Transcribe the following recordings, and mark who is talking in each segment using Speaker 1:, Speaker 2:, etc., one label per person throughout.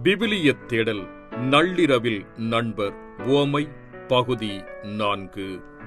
Speaker 1: விவிலியத் தேடல் நள்ளிரவில் நண்பர் உவமை பகுதி நான்கு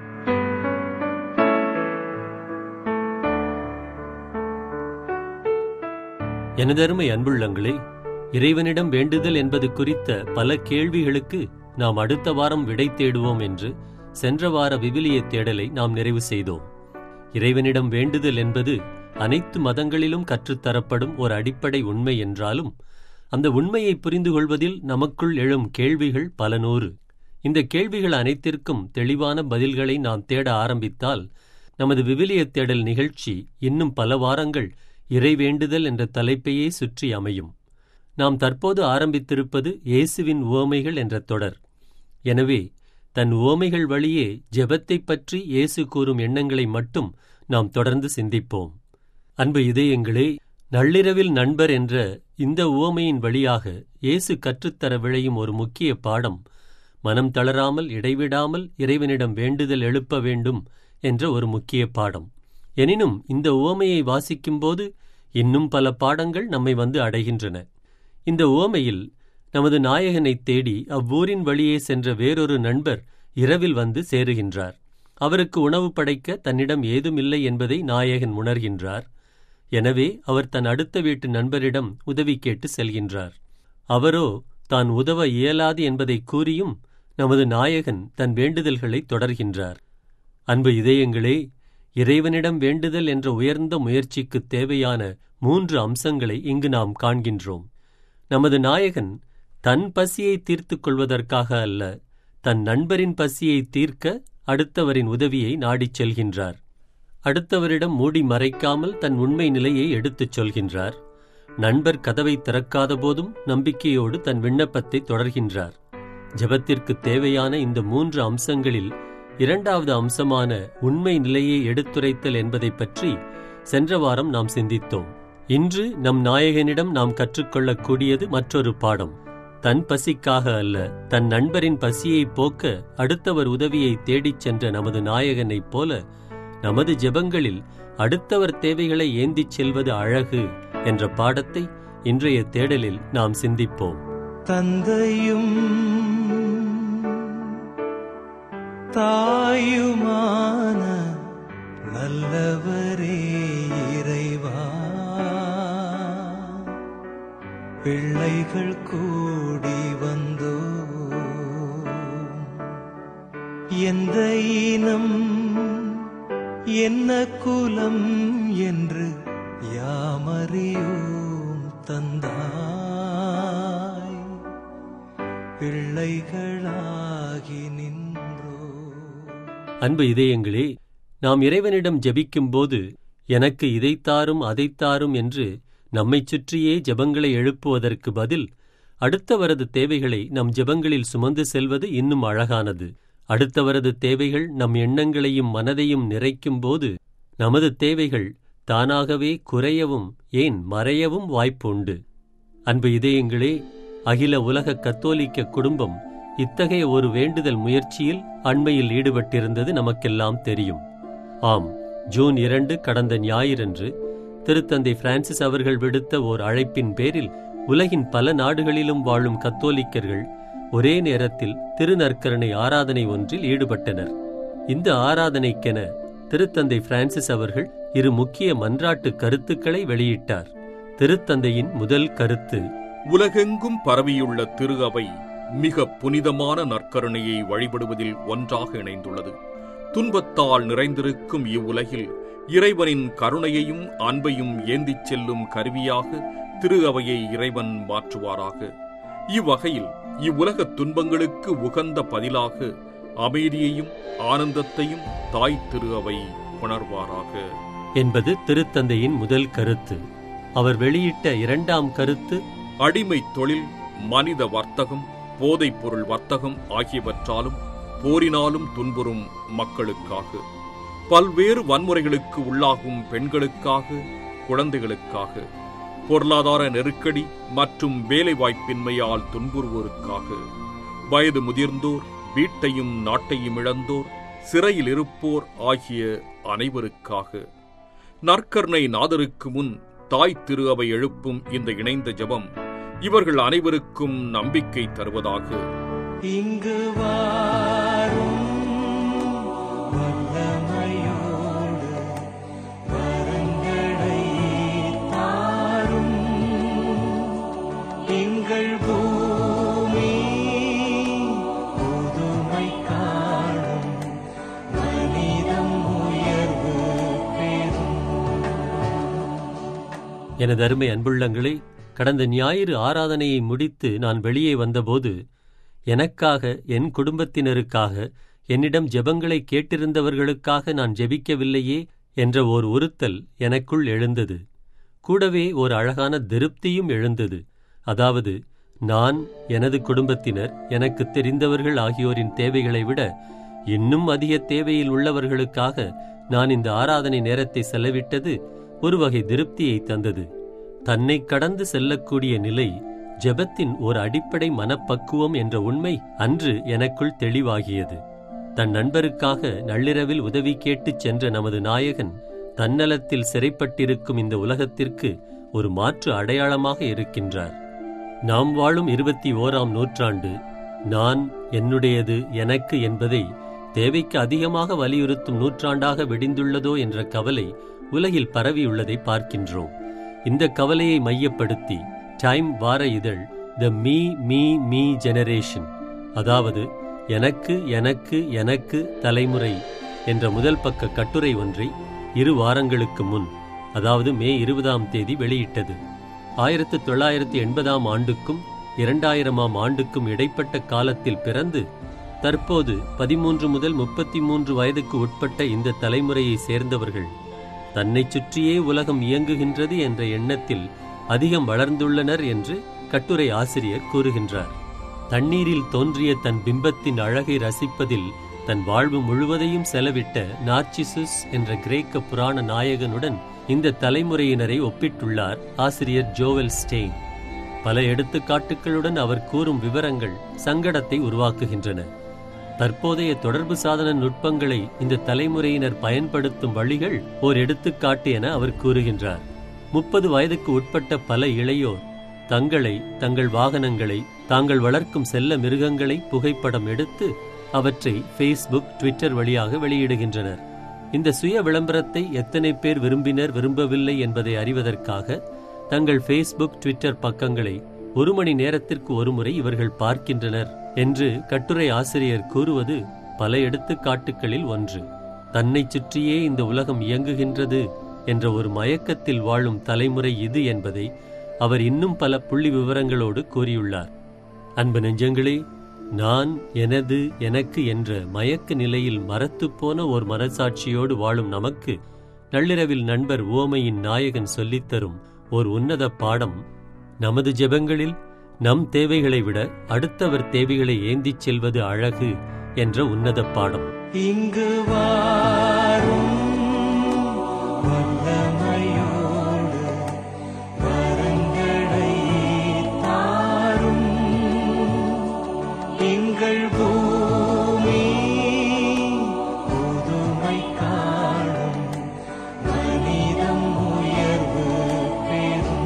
Speaker 2: எனதருமை அன்புள்ளங்களே இறைவனிடம் வேண்டுதல் என்பது குறித்த பல கேள்விகளுக்கு நாம் அடுத்த வாரம் விடை தேடுவோம் என்று சென்ற வார விவிலிய தேடலை நாம் நிறைவு செய்தோம் இறைவனிடம் வேண்டுதல் என்பது அனைத்து மதங்களிலும் கற்றுத்தரப்படும் ஒரு அடிப்படை உண்மை என்றாலும் அந்த உண்மையை புரிந்து கொள்வதில் நமக்குள் எழும் கேள்விகள் பல நூறு இந்த கேள்விகள் அனைத்திற்கும் தெளிவான பதில்களை நாம் தேட ஆரம்பித்தால் நமது விவிலிய தேடல் நிகழ்ச்சி இன்னும் பல வாரங்கள் இறைவேண்டுதல் என்ற தலைப்பையே சுற்றி அமையும் நாம் தற்போது ஆரம்பித்திருப்பது இயேசுவின் உவமைகள் என்ற தொடர் எனவே தன் உவமைகள் வழியே ஜெபத்தைப் பற்றி இயேசு கூறும் எண்ணங்களை மட்டும் நாம் தொடர்ந்து சிந்திப்போம் அன்பு இதயங்களே நள்ளிரவில் நண்பர் என்ற இந்த உவமையின் வழியாக இயேசு கற்றுத்தர விழையும் ஒரு முக்கிய பாடம் மனம் தளராமல் இடைவிடாமல் இறைவனிடம் வேண்டுதல் எழுப்ப வேண்டும் என்ற ஒரு முக்கிய பாடம் எனினும் இந்த உவமையை வாசிக்கும்போது இன்னும் பல பாடங்கள் நம்மை வந்து அடைகின்றன இந்த உவமையில் நமது நாயகனைத் தேடி அவ்வூரின் வழியே சென்ற வேறொரு நண்பர் இரவில் வந்து சேருகின்றார் அவருக்கு உணவு படைக்க தன்னிடம் ஏதுமில்லை என்பதை நாயகன் உணர்கின்றார் எனவே அவர் தன் அடுத்த வீட்டு நண்பரிடம் உதவி கேட்டு செல்கின்றார் அவரோ தான் உதவ இயலாது என்பதை கூறியும் நமது நாயகன் தன் வேண்டுதல்களை தொடர்கின்றார் அன்பு இதயங்களே இறைவனிடம் வேண்டுதல் என்ற உயர்ந்த முயற்சிக்குத் தேவையான மூன்று அம்சங்களை இங்கு நாம் காண்கின்றோம் நமது நாயகன் தன் பசியை தீர்த்துக் கொள்வதற்காக அல்ல தன் நண்பரின் பசியை தீர்க்க அடுத்தவரின் உதவியை நாடிச் செல்கின்றார் அடுத்தவரிடம் மூடி மறைக்காமல் தன் உண்மை நிலையை எடுத்துச் சொல்கின்றார் நண்பர் கதவை திறக்காத போதும் நம்பிக்கையோடு தன் விண்ணப்பத்தை தொடர்கின்றார் ஜெபத்திற்கு தேவையான இந்த மூன்று அம்சங்களில் இரண்டாவது அம்சமான உண்மை நிலையை எடுத்துரைத்தல் என்பதைப் பற்றி சென்ற வாரம் நாம் சிந்தித்தோம் இன்று நம் நாயகனிடம் நாம் கற்றுக்கொள்ளக்கூடியது மற்றொரு பாடம் தன் பசிக்காக அல்ல தன் நண்பரின் பசியை போக்க அடுத்தவர் உதவியை தேடிச் சென்ற நமது நாயகனைப் போல நமது ஜெபங்களில் அடுத்தவர் தேவைகளை ஏந்திச் செல்வது அழகு என்ற பாடத்தை இன்றைய தேடலில் நாம் சிந்திப்போம்
Speaker 3: தந்தையும் தாயுமான நல்லவரே இறைவா பிள்ளைகள் கூடி வந்தோ எந்த இனம் என்ன குலம் என்று யாமறியோம் தந்தாய் பிள்ளைகளாகி நின்றோ
Speaker 2: அன்பு இதயங்களே நாம் இறைவனிடம் ஜெபிக்கும்போது எனக்கு இதைத்தாரும் அதைத்தாரும் என்று நம்மைச் சுற்றியே ஜெபங்களை எழுப்புவதற்கு பதில் அடுத்தவரது தேவைகளை நம் ஜெபங்களில் சுமந்து செல்வது இன்னும் அழகானது அடுத்தவரது தேவைகள் நம் எண்ணங்களையும் மனதையும் நிறைக்கும்போது நமது தேவைகள் தானாகவே குறையவும் ஏன் மறையவும் வாய்ப்பு உண்டு அன்பு இதயங்களே அகில உலக கத்தோலிக்க குடும்பம் இத்தகைய ஒரு வேண்டுதல் முயற்சியில் அண்மையில் ஈடுபட்டிருந்தது நமக்கெல்லாம் தெரியும் ஆம் ஜூன் இரண்டு கடந்த ஞாயிறன்று திருத்தந்தை பிரான்சிஸ் அவர்கள் விடுத்த ஓர் அழைப்பின் பேரில் உலகின் பல நாடுகளிலும் வாழும் கத்தோலிக்கர்கள் ஒரே நேரத்தில் திருநற்கரணை ஆராதனை ஒன்றில் ஈடுபட்டனர் இந்த ஆராதனைக்கென திருத்தந்தை பிரான்சிஸ் அவர்கள் இரு முக்கிய மன்றாட்டு கருத்துக்களை வெளியிட்டார் திருத்தந்தையின் முதல் கருத்து
Speaker 1: உலகெங்கும் பரவியுள்ள திரு அவை மிக புனிதமான நற்கருணையை வழிபடுவதில் ஒன்றாக இணைந்துள்ளது துன்பத்தால் நிறைந்திருக்கும் இவ்வுலகில் இறைவனின் கருணையையும் அன்பையும் ஏந்திச் செல்லும் கருவியாக திரு அவையை இறைவன் மாற்றுவாராக இவ்வகையில் இவ்வுலகத் துன்பங்களுக்கு உகந்த பதிலாக அமைதியையும் ஆனந்தத்தையும் தாய் திரு அவை உணர்வாராக
Speaker 2: என்பது திருத்தந்தையின் முதல் கருத்து அவர் வெளியிட்ட இரண்டாம் கருத்து
Speaker 1: அடிமை தொழில் மனித வர்த்தகம் போதைப் பொருள் வர்த்தகம் ஆகியவற்றாலும் போரினாலும் துன்புறும் மக்களுக்காக பல்வேறு வன்முறைகளுக்கு உள்ளாகும் பெண்களுக்காக குழந்தைகளுக்காக பொருளாதார நெருக்கடி மற்றும் வேலைவாய்ப்பின்மையால் துன்புறுவோருக்காக வயது முதிர்ந்தோர் வீட்டையும் நாட்டையும் இழந்தோர் சிறையில் இருப்போர் ஆகிய அனைவருக்காக நற்கருணை நாதருக்கு முன் தாய் திரு அவை எழுப்பும் இந்த இணைந்த ஜெபம் இவர்கள் அனைவருக்கும் நம்பிக்கை தருவதாக
Speaker 3: இங்கு வாரும் வல்லமையோடு வரங்களை தாரும் எங்கள் பூமி புதுமை காணும் மனிதம் உயர்வு பெறும்
Speaker 2: எனது அருமை அன்புள்ளங்களே கடந்த ஞாயிறு ஆராதனையை முடித்து நான் வெளியே வந்தபோது எனக்காக என் குடும்பத்தினருக்காக என்னிடம் ஜெபங்களை கேட்டிருந்தவர்களுக்காக நான் ஜெபிக்கவில்லையே என்ற ஓர் உறுத்தல் எனக்குள் எழுந்தது கூடவே ஓர் அழகான திருப்தியும் எழுந்தது அதாவது நான் எனது குடும்பத்தினர் எனக்கு தெரிந்தவர்கள் ஆகியோரின் தேவைகளை விட இன்னும் அதிக தேவையில் உள்ளவர்களுக்காக நான் இந்த ஆராதனை நேரத்தை செலவிட்டது ஒரு வகை திருப்தியை தந்தது தன்னை கடந்து செல்லக்கூடிய நிலை ஜெபத்தின் ஒரு அடிப்படை மனப்பக்குவம் என்ற உண்மை அன்று எனக்குள் தெளிவாகியது தன் நண்பருக்காக நள்ளிரவில் உதவி கேட்டுச் சென்ற நமது நாயகன் தன்னலத்தில் சிறைப்பட்டிருக்கும் இந்த உலகத்திற்கு ஒரு மாற்று அடையாளமாக இருக்கின்றார் நாம் வாழும் இருபத்தி ஓராம் நூற்றாண்டு நான் என்னுடையது எனக்கு என்பதை தேவைக்கு அதிகமாக வலியுறுத்தும் நூற்றாண்டாக வெடிந்துள்ளதோ என்ற கவலை உலகில் பரவியுள்ளதை பார்க்கின்றோம் இந்த கவலையை மையப்படுத்தி டைம் வார இதழ் the me me me generation அதாவது எனக்கு எனக்கு எனக்கு தலைமுறை என்ற முதல் பக்க கட்டுரை ஒன்றை இரு வாரங்களுக்கு முன் அதாவது மே இருபதாம் தேதி வெளியிட்டது ஆயிரத்து தொள்ளாயிரத்து எண்பதாம் ஆண்டுக்கும் இரண்டாயிரமாம் ஆண்டுக்கும் இடைப்பட்ட காலத்தில் பிறந்து தற்போது பதிமூன்று முதல் முப்பத்தி மூன்று வயதுக்கு உட்பட்ட இந்த தலைமுறையை சேர்ந்தவர்கள் தன்னைச் சுற்றியே உலகம் இயங்குகின்றது என்ற எண்ணத்தில் அதிகம் வளர்ந்துள்ளனர் என்று கட்டுரை ஆசிரியர் கூறுகின்றார் தண்ணீரில் தோன்றிய தன் பிம்பத்தின் அழகை ரசிப்பதில் தன் வாழ்வு முழுவதையும் செலவிட்ட நார்ச்சிசுஸ் என்ற கிரேக்க புராண நாயகனுடன் இந்த தலைமுறையினரை ஒப்பிட்டுள்ளார் ஆசிரியர் ஜோவல் ஸ்டெயின் பல எடுத்துக்காட்டுகளுடன் அவர் கூறும் விவரங்கள் சங்கடத்தை உருவாக்குகின்றன தற்போதைய தொடர்பு சாதன நுட்பங்களை இந்த தலைமுறையினர் பயன்படுத்தும் வழிகள் ஓர் எடுத்துக்காட்டு என அவர் கூறுகின்றார் முப்பது வயதுக்கு உட்பட்ட பல இளையோர் தங்களை தங்கள் வாகனங்களை தாங்கள் வளர்க்கும் செல்ல மிருகங்களை புகைப்படம் எடுத்து அவற்றை ஃபேஸ்புக் ட்விட்டர் வழியாக வெளியிடுகின்றனர் இந்த சுய விளம்பரத்தை எத்தனை பேர் விரும்பினர் விரும்பவில்லை என்பதை அறிவதற்காக தங்கள் ஃபேஸ்புக் ட்விட்டர் பக்கங்களை ஒரு மணி நேரத்திற்கு ஒருமுறை இவர்கள் பார்க்கின்றனர் என்று கட்டுரை ஆசிரியர் கூறுவது பல எடுத்துக்காட்டுகளில் ஒன்று தன்னைச் சுற்றியே இந்த உலகம் இயங்குகின்றது என்ற ஒரு மயக்கத்தில் வாழும் தலைமுறை இது என்பதை அவர் இன்னும் பல புள்ளி விவரங்களோடு கூறியுள்ளார் அன்பு நெஞ்சங்களே நான் எனது எனக்கு என்ற மயக்க நிலையில் மரத்துப்போன ஓர் மனசாட்சியோடு வாழும் நமக்கு நள்ளிரவில் நண்பர் ஓமையின் நாயகன் சொல்லித்தரும் ஓர் உன்னத பாடம் நமது ஜெபங்களில் நம் தேவைகளை விட அடுத்தவர் தேவைகளை ஏந்திச் செல்வது அழகு என்ற உன்னத பாடம்
Speaker 3: இங்கு வாரும் வல்லமையோடு வரங்களை தாரும் எங்கள் பூமி புதுமை காணும் மனிதம் உயர்வு பெறும்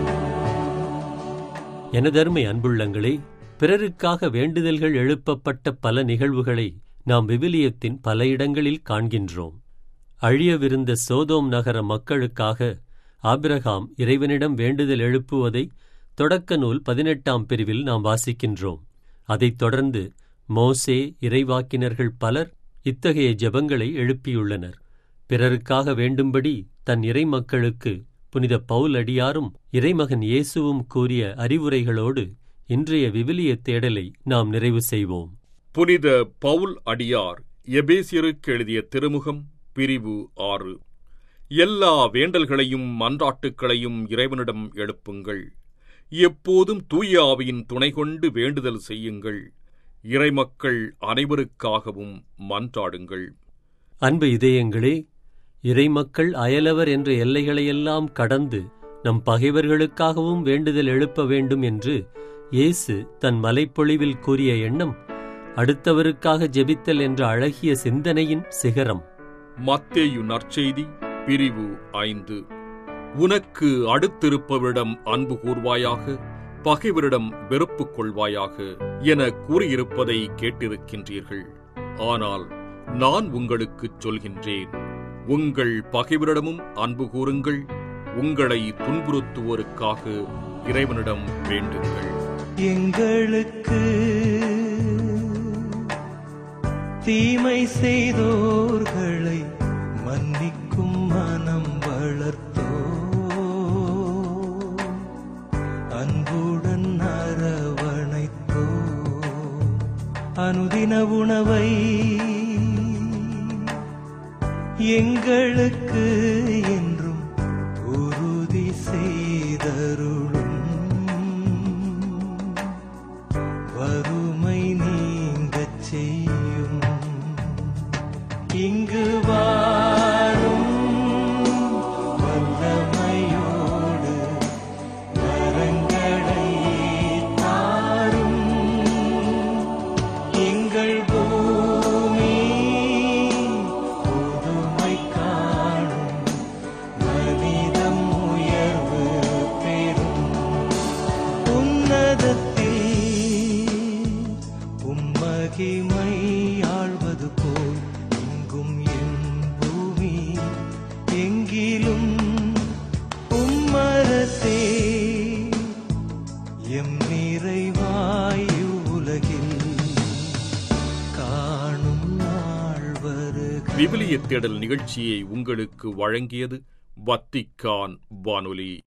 Speaker 2: எனதருமை அன்புள்ளங்களே பிறருக்காக வேண்டுதல்கள் எழுப்பப்பட்ட பல நிகழ்வுகளை நாம் விவிலியத்தின் பல இடங்களில் காண்கின்றோம் அழியவிருந்த சோதோம் நகர மக்களுக்காக ஆபிரகாம் இறைவனிடம் வேண்டுதல் எழுப்புவதை தொடக்க நூல் பதினெட்டாம் பிரிவில் நாம் வாசிக்கின்றோம் அதைத் தொடர்ந்து மோசே இறைவாக்கினர்கள் பலர் இத்தகைய ஜெபங்களை எழுப்பியுள்ளனர் பிறருக்காக வேண்டும்படி தன் இறை மக்களுக்கு புனித பவுல் அடியாரும் இறைமகன் இயேசுவும் கூறிய அறிவுரைகளோடு இன்றைய விவிலிய தேடலை நாம் நிறைவு செய்வோம்
Speaker 1: புனித பவுல் அடியார் எபேசியருக்கு எழுதிய திருமுகம் பிரிவு ஆறு எல்லா வேண்டல்களையும் மன்றாட்டுக்களையும் இறைவனிடம் எழுப்புங்கள் எப்போதும் தூய ஆவியின் துணை கொண்டு வேண்டுதல் செய்யுங்கள் இறைமக்கள் அனைவருக்காகவும் மன்றாடுங்கள்
Speaker 2: அன்பு இதயங்களே இறைமக்கள் அயலவர் என்ற எல்லைகளையெல்லாம் கடந்து நம் பகைவர்களுக்காகவும் வேண்டுதல் எழுப்ப வேண்டும் என்று இயேசு தன் மலைப்பொழிவில் கூறிய எண்ணம் அடுத்தவருக்காக ஜெபித்தல் என்ற அழகிய சிந்தனையின் சிகரம்
Speaker 1: மத்தேயு நற்செய்தி பிரிவு ஐந்து உனக்கு அடுத்திருப்பவரிடம் அன்பு கூர்வாயாக பகைவரிடம் வெறுப்புக் கொள்வாயாக என கூறியிருப்பதை கேட்டிருக்கின்றீர்கள் ஆனால் நான் உங்களுக்குச் சொல்கின்றேன் உங்கள் பகைவரிடமும் அன்பு கூறுங்கள் உங்களை துன்புறுத்துவோருக்காக இறைவனிடம் வேண்டுங்கள்
Speaker 3: எங்களுக்கு தீமை செய்தோர்களை மன்னிக்கும் மனம் வளர்த்தோ அன்புடன் அரவணைத்தோ அனுதின உணவை எங்களுக்கு என்றும் உறுதி செய்தருளும் வறுமை நீங்கச் செய்யும் இங்கு வாரும் வல்லமையோடு வரங்களை தாரும் எங்கள் பூமி புதுமை காணும் மனிதம் உயர்வு பெறும் உன்னதத்தில் உம்மகிமை ஆழ்வது போல் இங்கும் என் பூமி எங்கிலும் உம்மரசே எம் நிறைவாய் உலகில் காணும் நாள் வருக
Speaker 1: விவிலிய தேடல் நிகழ்ச்சியை உங்களுக்கு வழங்கியது வத்திக்கான் வானொலி